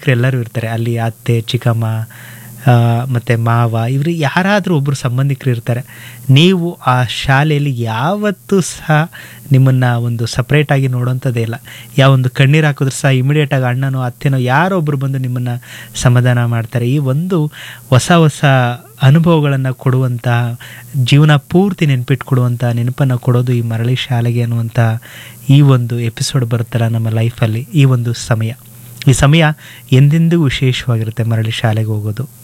ಸಂಬಂಧಿಕರು ಎಲ್ಲರೂ ಇರ್ತಾರೆ ಅಲ್ಲಿ ಅತ್ತೆ ಚಿಕ್ಕಮ್ಮ ಆ, ಮತ್ತೆ ಮಾವ ಇವರು ಯಾರಾದರೂ ಒಬ್ಬರು ಸಂಬಂಧಿಕರು ಇರ್ತಾರೆ ನೀವು ಆ ಶಾಲೆಯಲ್ಲಿ ಯಾವತ್ತೂ ಸಹ ನಿಮ್ಮನ್ನು ಒಂದು ಸಪ್ರೇಟಾಗಿ ನೋಡೋಂಥದ್ದೇ ಇಲ್ಲ ಯಾವ ಒಂದು ಕಣ್ಣೀರು ಹಾಕಿದ್ರು ಸಹ ಇಮಿಡಿಯೇಟಾಗಿ ಅಣ್ಣನೋ ಅತ್ತೆನೋ ಯಾರೋ ಒಬ್ಬರು ಬಂದು ನಿಮ್ಮನ್ನು ಸಮಾಧಾನ ಮಾಡ್ತಾರೆ ಈ ಒಂದು ಹೊಸ ಹೊಸ ಅನುಭವಗಳನ್ನು ಕೊಡುವಂಥ ಜೀವನ ಪೂರ್ತಿ ನೆನಪಿಟ್ಕೊಡುವಂಥ ನೆನಪನ್ನು ಕೊಡೋದು ಈ ಮರಳಿ ಶಾಲೆಗೆ ಅನ್ನುವಂಥ ಈ ಒಂದು ಎಪಿಸೋಡ್ ಬರುತ್ತಲ್ಲ ನಮ್ಮ ಲೈಫಲ್ಲಿ ಈ ಒಂದು ಸಮಯ ಈ ಸಮಯ ಎಂದೆಂದೂ ವಿಶೇಷವಾಗಿರುತ್ತೆ ಮರಳಿ ಶಾಲೆಗೆ ಹೋಗೋದು